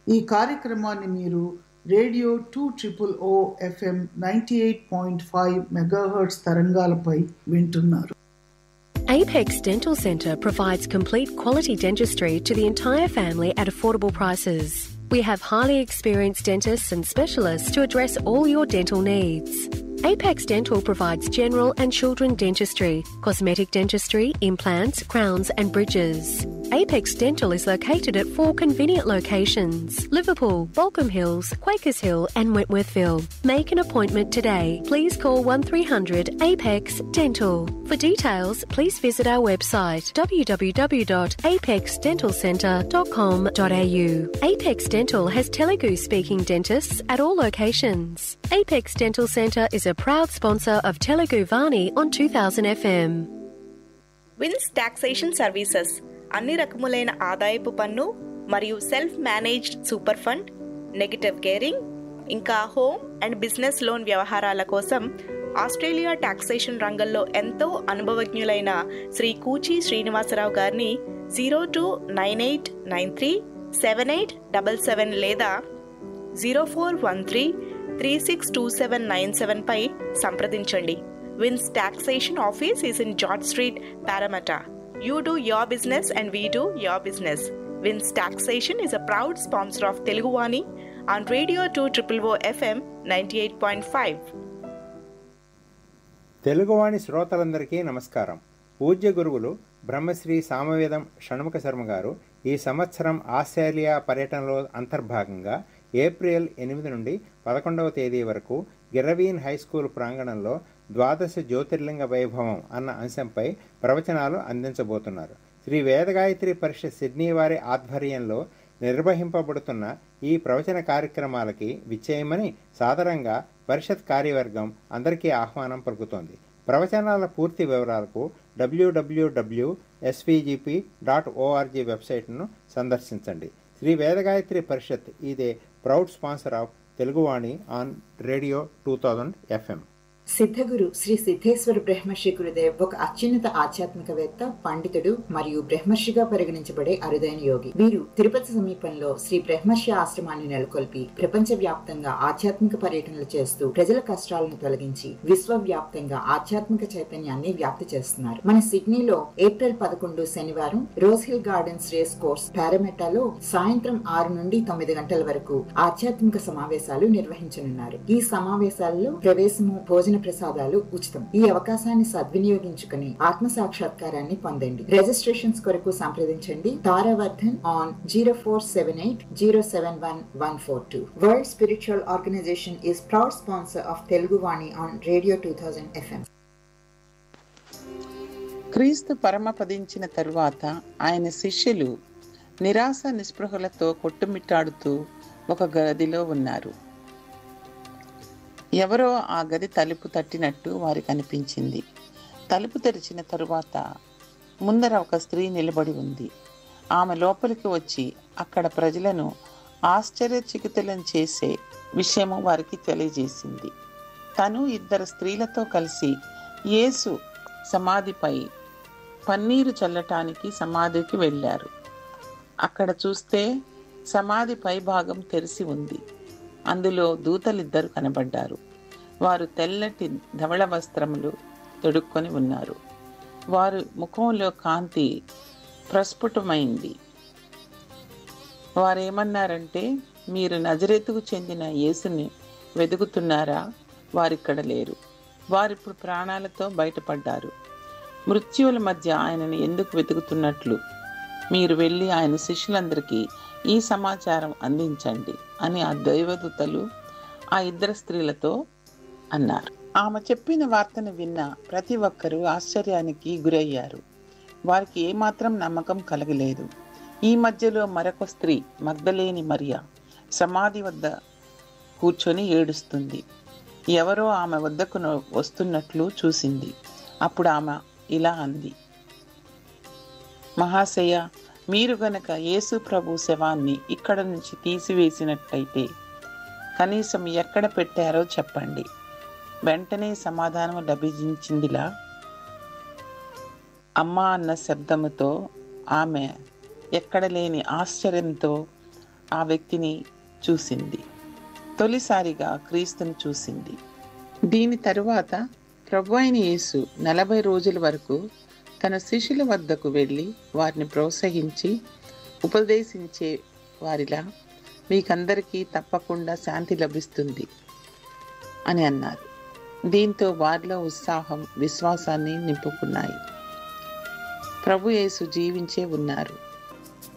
ఈ కార్యక్రమాన్ని మీరు radio two triple O FM ninety eight point five megahertz తరంగాలపై వింటున్నారు Apex Dental Centre provides complete quality dentistry to the entire family at affordable prices. We have highly experienced dentists and specialists to address all your dental needs. Apex Dental provides general and children dentistry, cosmetic dentistry, implants, crowns, and bridges. Apex Dental is located at four convenient locations Liverpool, Balcombe Hills, Quakers Hill, and Wentworthville. Make an appointment today. Please call 1300 Apex Dental. For details, please visit our website www.apexdentalcentre.com.au. Apex Dental has Telugu speaking dentists at all locations. Apex Dental Centre is a proud sponsor of Telugu Vani on 2000 FM. Vince taxation services అన్ని రకములైన ఆదాయపు పన్ను మరియు self managed super fund negative gearing ఇంకా home and business loan వ్యవహారాల కోసం Australia taxation రంగంలో ఎంతో అనుభవజ్ఞులైన శ్రీ కూచి శ్రీనివాసరావు గారిని zero two nine eight nine three seven eight double seven లేదా zero four one three three six two seven nine seven పై సంప్రదించండి Vince taxation office is in George street Parramatta you do your business and we do your business Vince taxation is a proud sponsor of Teluguvani on radio two triple O FM ninety eight point five Teluguvani శ్రోతలందరికీ నమస్కారం పూజ్య గురువులు బ్రహ్మశ్రీ సామవేదం షణ్ముఖ శర్మ గారు ఈ సంవత్సరం Australia పర్యటనలో అంతర్భాగంగా April ఎనిమిది నుండి పదకొండవ తేదీ వరకు గిరవీన్ హై స్కూల్ ప్రాంగణంలో ద్వాదశ జ్యోతిర్లింగ వైభవం అన్న అంశంపై ప్రవచనాలు అందించబోతున్నారు శ్రీ వేదగాయత్రి పరిషత్ సిడ్నీ వారి ఆధ్వర్యంలో నిర్వహింపబడుతున్న ఈ ప్రవచన కార్యక్రమాలకి విచ్చేయమని సాదరంగా పరిషత్ కార్యవర్గం అందరికీ ఆహ్వానం పలుకుతోంది ప్రవచనాల పూర్తి వివరాలకు డబ్ల్యూడబ్ల్యూడబ్ల్యూ ఎస్వీజీపీ డాట్ ఓఆర్జీ వెబ్సైట్ను సందర్శించండి శ్రీ వేదగాయత్రి పరిషత్ ఇదే proud sponsor of Teluguvani on radio two thousand FM Siddhaguru Shri Siddheshwara Brahmarshi Gurudev ఒక అత్యున్నత ఆధ్యాత్మికవేత్త పండితుడు మరియు బ్రహ్మర్షిగా పరిగణించబడే అరుదైన యోగి వీరు తిరుపతి సమీపంలో శ్రీ బ్రహ్మర్షి ఆశ్రమాన్ని నెలకొల్పి ప్రపంచ వ్యాప్తంగా ఆధ్యాత్మిక పర్యటనలు చేస్తూ ప్రజల కష్టాలను తొలగించి విశ్వవ్యాప్తంగా ఆధ్యాత్మిక చైతన్యాన్ని వ్యాప్తి చేస్తున్నారు మన సిడ్నీలో ఏప్రిల్ పదకొండు శనివారం Rose Hill Gardens race course పారామెటాలో సాయంత్రం ఆరు నుండి తొమ్మిది గంటల వరకు ఆధ్యాత్మిక సమావేశాలు నిర్వహించనున్నారు ఈ సమావేశాల్లో ప్రవేశము భోజన ప్రసాదాలు ఉచితం ఈ అవకాశాన్ని సద్వినియోగించుకుని ఆత్మ సాక్షాత్కారాన్ని పొందండి రిజిస్ట్రేషన్స్ కొరకు సంప్రదించండి Taravardhan on zero four seven eight zero seven one one four two world spiritual organisation is proud sponsor of Telugu Vani on radio two thousand FM క్రీస్తు పరమపదించిన తరువాత ఆయన శిష్యులు నిరాశ నిస్పృహలతో కొట్టుమిట్టాడుతూ ఒక గదిలో ఉన్నారు ఎవరో ఆ గది తలుపు తట్టినట్టు వారికి అనిపించింది తలుపు తెరిచిన తరువాత ముందర ఒక స్త్రీ నిలబడి ఉంది ఆమె లోపలికి వచ్చి అక్కడ ప్రజలను ఆశ్చర్యచకితులను చేసే విషయము వారికి తెలియజేసింది తను ఇద్దరు స్త్రీలతో కలిసి యేసు సమాధిపై పన్నీరు చల్లటానికి సమాధికి వెళ్ళారు అక్కడ చూస్తే సమాధి పై భాగం తెరిచి ఉంది అందులో దూతలిద్దరు కనబడ్డారు వారు తెల్లటి ధవళ వస్త్రములు తొడుక్కొని ఉన్నారు వారు ముఖంలో కాంతి ప్రస్ఫుటమైంది వారేమన్నారంటే మీరు నజరెతుకు చెందిన యేసుని వెతుకుతున్నారా వారిక్కడ లేరు వారిప్పుడు ప్రాణాలతో బయటపడ్డారు మృత్యువుల మధ్య ఆయనను ఎందుకు వెతుకుతున్నట్లు మీరు వెళ్ళి ఆయన శిష్యులందరికీ ఈ సమాచారం అందించండి అని ఆ దైవదూతలు ఆ ఇద్దరు స్త్రీలతో అన్నారు ఆమె చెప్పిన వార్తను విన్న ప్రతి ఒక్కరూ ఆశ్చర్యానికి గురయ్యారు వారికి ఏమాత్రం నమ్మకం కలగలేదు ఈ మధ్యలో మరొక స్త్రీ మగ్ధలేని మరియా సమాధి వద్ద కూర్చొని ఏడుస్తుంది ఎవరో ఆమె వద్దకు వస్తున్నట్లు చూసింది అప్పుడు ఆమె ఇలా అంది మహాశయ మీరు గనక యేసు ప్రభు శవాన్ని ఇక్కడ నుంచి తీసివేసినట్టయితే కనీసం ఎక్కడ పెట్టారో చెప్పండి వెంటనే సమాధానం లభించిందిలా అమ్మ అన్న శబ్దముతో ఆమె ఎక్కడ లేని ఆశ్చర్యంతో ఆ వ్యక్తిని చూసింది తొలిసారిగా క్రీస్తును చూసింది దీని తరువాత ప్రభు అయిన యేసు నలభై రోజుల వరకు తన శిష్యుల వద్దకు వెళ్ళి వారిని ప్రోత్సహించి ఉపదేశించే వారిలా మీకందరికీ తప్పకుండా శాంతి లభిస్తుంది అని అన్నారు దీంతో వారిలో ఉత్సాహం విశ్వాసాన్ని నింపుకున్నాయి ప్రభు యేసు జీవించే ఉన్నారు